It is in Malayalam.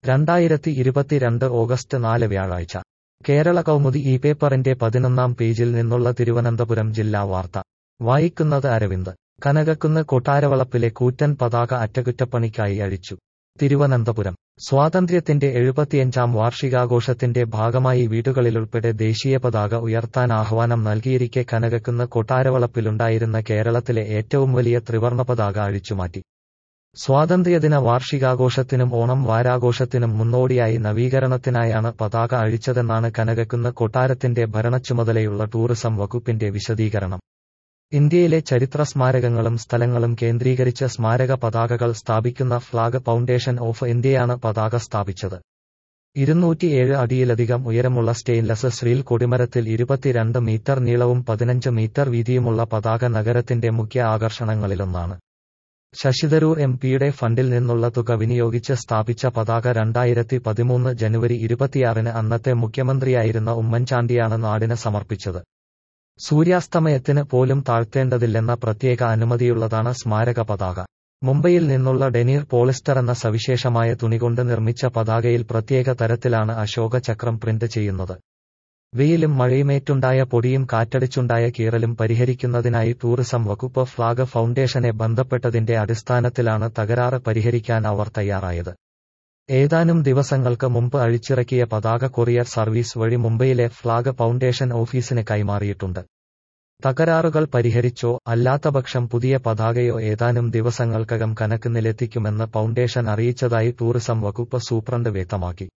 രണ്ടായിരത്തി ഇരുപത്തിരണ്ട് ഓഗസ്റ്റ് നാല് വ്യാഴാഴ്ച കേരള കൗമുദി ഈ പേപ്പറിന്റെ പതിനൊന്നാം പേജിൽ നിന്നുള്ള തിരുവനന്തപുരം ജില്ലാ വാർത്ത വായിക്കുന്നത് അരവിന്ദ് കനകക്കുന്ന് കൊട്ടാരവളപ്പിലെ കൂറ്റൻ പതാക അറ്റകുറ്റപ്പണിക്കായി അഴിച്ചു തിരുവനന്തപുരം സ്വാതന്ത്ര്യത്തിന്റെ എഴുപത്തിയഞ്ചാം വാർഷികാഘോഷത്തിന്റെ ഭാഗമായി വീടുകളിലുൾപ്പെടെ ദേശീയ പതാക ഉയർത്താൻ ആഹ്വാനം നൽകിയിരിക്കെ കനകക്കുന്ന് കൊട്ടാരവളപ്പിലുണ്ടായിരുന്ന കേരളത്തിലെ ഏറ്റവും വലിയ ത്രിവർണ പതാക അഴിച്ചുമാറ്റി സ്വാതന്ത്ര്യദിന വാർഷികാഘോഷത്തിനും ഓണം വാരാഘോഷത്തിനും മുന്നോടിയായി നവീകരണത്തിനായാണ് പതാക അഴിച്ചതെന്നാണ് കനകക്കുന്ന് കൊട്ടാരത്തിന്റെ ഭരണച്ചുമതലയുള്ള ടൂറിസം വകുപ്പിന്റെ വിശദീകരണം ഇന്ത്യയിലെ ചരിത്ര സ്മാരകങ്ങളും സ്ഥലങ്ങളും കേന്ദ്രീകരിച്ച് സ്മാരക പതാകകൾ സ്ഥാപിക്കുന്ന ഫ്ളാഗ് ഫൗണ്ടേഷൻ ഓഫ് ഇന്ത്യയാണ് പതാക സ്ഥാപിച്ചത് ഇരുന്നൂറ്റിയേഴ് അടിയിലധികം ഉയരമുള്ള സ്റ്റെയിൻലെസ് സ്റ്റീൽ കൊടിമരത്തിൽ ഇരുപത്തിരണ്ട് മീറ്റർ നീളവും പതിനഞ്ച് മീറ്റർ വീതിയുമുള്ള പതാക നഗരത്തിന്റെ മുഖ്യ ആകർഷണങ്ങളിലൊന്നാണ് ശശിതരൂർ എം പിയുടെ ഫണ്ടിൽ നിന്നുള്ള തുക വിനിയോഗിച്ച് സ്ഥാപിച്ച പതാക രണ്ടായിരത്തി പതിമൂന്ന് ജനുവരി ഇരുപത്തിയാറിന് അന്നത്തെ മുഖ്യമന്ത്രിയായിരുന്ന ഉമ്മൻചാണ്ടിയാണ് നാടിന് സമർപ്പിച്ചത് സൂര്യാസ്തമയത്തിന് പോലും താഴ്ത്തേണ്ടതില്ലെന്ന പ്രത്യേക അനുമതിയുള്ളതാണ് സ്മാരക പതാക മുംബൈയിൽ നിന്നുള്ള ഡെനീർ പോളിസ്റ്റർ എന്ന സവിശേഷമായ തുണികൊണ്ട് നിർമ്മിച്ച പതാകയിൽ പ്രത്യേക തരത്തിലാണ് അശോക ചക്രം പ്രിന്റ് ചെയ്യുന്നത് വെയിലും മഴയുമേറ്റുണ്ടായ പൊടിയും കാറ്റടിച്ചുണ്ടായ കീറലും പരിഹരിക്കുന്നതിനായി ടൂറിസം വകുപ്പ് ഫ്ളാഗ് ഫൗണ്ടേഷനെ ബന്ധപ്പെട്ടതിന്റെ അടിസ്ഥാനത്തിലാണ് തകരാറ് പരിഹരിക്കാൻ അവർ തയ്യാറായത് ഏതാനും ദിവസങ്ങൾക്ക് മുമ്പ് അഴിച്ചിറക്കിയ പതാക കൊറിയർ സർവീസ് വഴി മുംബൈയിലെ ഫ്ളാഗ് ഫൗണ്ടേഷൻ ഓഫീസിന് കൈമാറിയിട്ടുണ്ട് തകരാറുകൾ പരിഹരിച്ചോ അല്ലാത്തപക്ഷം പുതിയ പതാകയോ ഏതാനും ദിവസങ്ങൾക്കകം കനക്കുന്നിലെത്തിക്കുമെന്ന് ഫൗണ്ടേഷൻ അറിയിച്ചതായി ടൂറിസം വകുപ്പ് സൂപ്രണ്ട് വ്യക്തമാക്കി